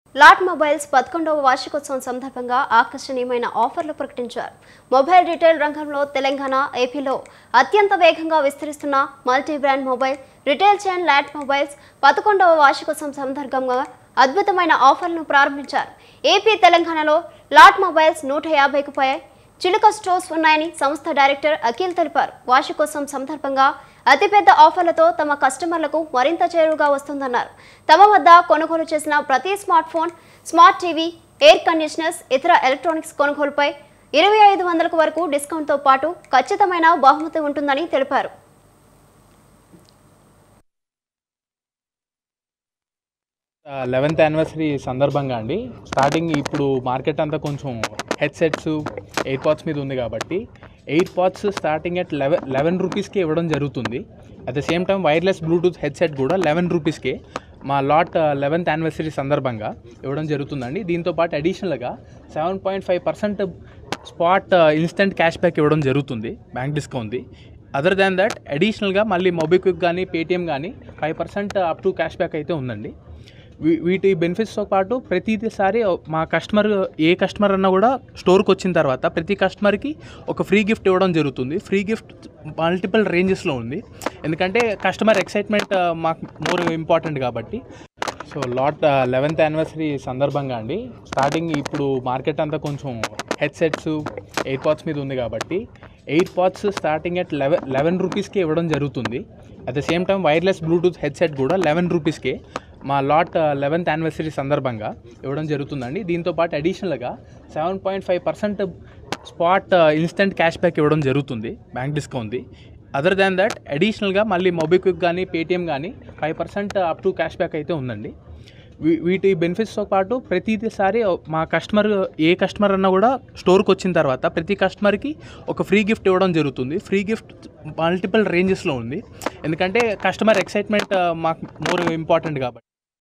lot Mobiles పదకొండవ వార్షికోత్సవం సందర్భంగా ఆకర్షణీయమైన ఆఫర్లు ప్రకటించారు మొబైల్ రిటైల్ రంగంలో తెలంగాణ ఏపీలో అత్యంత వేగంగా విస్తరిస్తున్న multi brand mobile retail chain Lot Mobiles పదకొండవ వార్షికోత్సవం సందర్భంగా అద్భుతమైన ఆఫర్లను ప్రారంభించారు ఏపీ తెలంగాణలో లాట్ మొబైల్స్ నూట యాభైకు పై చిలుక స్టోర్స్ ఉన్నాయని సంస్థ డైరెక్టర్ అఖిల్ తెలిపారు వార్షికోత్సవం సందర్భంగా అతిపెద్ద ఆఫర్లతో తమ కస్టమర్లకు మరింత చేరువగా వస్తుందన్నారు తమ వద్ద కొనుగోలు చేసిన ప్రతి smart phone smart TV air conditioners ఇతర ఎలక్ట్రానిక్స్ కొనుగోలుపై ఇరవై ఐదు వందలకు వరకు డిస్కౌంట్తో పాటు ఖచ్చితమైన బహుమతి ఉంటుందని తెలిపారు లెవెన్త్ యానివర్సరీ సందర్భంగా అండి స్టార్టింగ్ ఇప్పుడు మార్కెట్ అంతా కొంచెం హెడ్సెట్స్ ఎయిర్ పాడ్స్ మీద ఉంది కాబట్టి AirPods starting at eleven eleven రూపీస్కి ఇవ్వడం జరుగుతుంది at the same time wireless Bluetooth headset కూడా లెవెన్ రూపీస్కే మా లాట్ లెవెన్త్ యానివర్సరీ సందర్భంగా ఇవ్వడం జరుగుతుందండి దీంతో పాటు అడిషనల్గా seven point five percent spot instant cash back ఇవ్వడం జరుగుతుంది బ్యాంక్ డిస్కౌంట్ది అదర్ దాన్ దట్ అడిషనల్గా మళ్ళీ మొబిక్విక్ కానీ పేటిఎం కానీ five percent up to cash back అయితే ఉందండి వీ- వీటి బెనిఫిట్స్తో పాటు ప్రతిసారి మా కస్టమర్ ఏ కస్టమర్ అన్నా కూడా స్టోర్కి వచ్చిన తర్వాత ప్రతి కస్టమర్కి ఒక ఫ్రీ గిఫ్ట్ ఇవ్వడం జరుగుతుంది ఫ్రీ గిఫ్ట్ మల్టిపుల్ రేంజెస్లో ఉంది ఎందుకంటే కస్టమర్ ఎక్సైట్మెంట్ మాకు మోర్ ఇంపార్టెంట్ కాబట్టి సో లాట్ లెవెన్త్ యానివర్సరీ సందర్భంగా అండి స్టార్టింగ్ ఇప్పుడు మార్కెట్ అంతా కొంచెం హెడ్సెట్స్ ఎయిర్ పాడ్స్ మీద ఉంది కాబట్టి AirPods starting at eleven eleven రూపీస్కి ఇవ్వడం జరుగుతుంది at the same time wireless Bluetooth headset కూడా లెవెన్ రూపీస్కే మా లాట్ లెవెన్త్ యానివర్సరీ సందర్భంగా ఇవ్వడం జరుగుతుందండి దీంతో పాటు అడిషనల్గా seven point five percent spot instant cash back ఇవ్వడం జరుగుతుంది బ్యాంక్ డిస్కౌంట్ది అదర్ దాన్ దట్ అడిషనల్గా మళ్ళీ మొబిక్విక్ కానీ పేటిఎం కానీ five percent up to cash back అయితే ఉందండి వీ- వీటి బెనిఫిట్స్తో పాటు ప్రతిసారి మా కస్టమర్ ఏ కస్టమర్ అన్నా కూడా స్టోర్కి వచ్చిన తర్వాత ప్రతి కస్టమర్కి ఒక ఫ్రీ గిఫ్ట్ ఇవ్వడం జరుగుతుంది ఫ్రీ గిఫ్ట్ మల్టిపుల్ రేంజెస్లో ఉంది ఎందుకంటే కస్టమర్ ఎక్సైట్మెంట్ మాకు మోర్ ఇంపార్టెంట్ కాబట్టి